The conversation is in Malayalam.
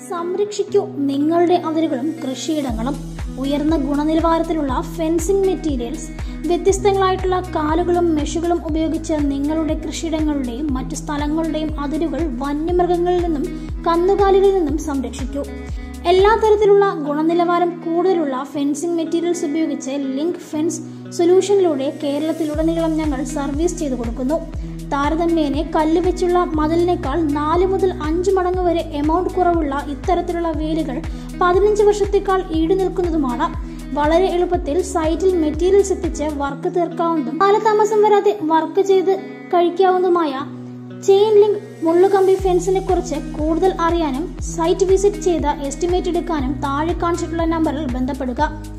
സംരക്ഷിക്കൂ നിങ്ങളുടെ അതിരുകളും കൃഷിയിടങ്ങളും ഉയർന്ന ഗുണനിലവാരത്തിലുള്ള ഫെൻസിംഗ് മെറ്റീരിയൽസ് വ്യത്യസ്തങ്ങളായിട്ടുള്ള കാലുകളും മെഷുകളും ഉപയോഗിച്ച് നിങ്ങളുടെ കൃഷിയിടങ്ങളുടെയും മറ്റു സ്ഥലങ്ങളുടെയും അതിരുകൾ വന്യമൃഗങ്ങളിൽ നിന്നും കന്നുകാലികളിൽ നിന്നും സംരക്ഷിക്കൂ എല്ലാ തരത്തിലുള്ള ഗുണനിലവാരം കൂടുതലുള്ള ഫെൻസിംഗ് മെറ്റീരിയൽസ് ഉപയോഗിച്ച് ലിങ്ക് ഫെൻസ് സൊല്യൂഷനിലൂടെ കേരളത്തിലുടനീളം ഞങ്ങൾ സർവീസ് ചെയ്തു കൊടുക്കുന്നു താരതമ്യേന കല്ല് വെച്ചുള്ള മതിലിനേക്കാൾ നാല് മുതൽ അഞ്ച് മടങ്ങ് വരെ എമൗണ്ട് കുറവുള്ള ഇത്തരത്തിലുള്ള വേലികൾ പതിനഞ്ച് വർഷത്തേക്കാൾ ഈട് നിൽക്കുന്നതുമാണ് വളരെ എളുപ്പത്തിൽ സൈറ്റിൽ മെറ്റീരിയൽസ് എത്തിച്ച് വർക്ക് തീർക്കാവുന്നതും കാലതാമസം വരാതെ വർക്ക് ചെയ്ത് കഴിക്കാവുന്നതുമായ ചെയിൻ ലിങ്ക് മുള്ളുകമ്പി ഫെൻസിനെ കുറിച്ച് കൂടുതൽ അറിയാനും സൈറ്റ് വിസിറ്റ് ചെയ്ത് എസ്റ്റിമേറ്റ് എടുക്കാനും താഴെ കാണിച്ചിട്ടുള്ള നമ്പറിൽ ബന്ധപ്പെടുക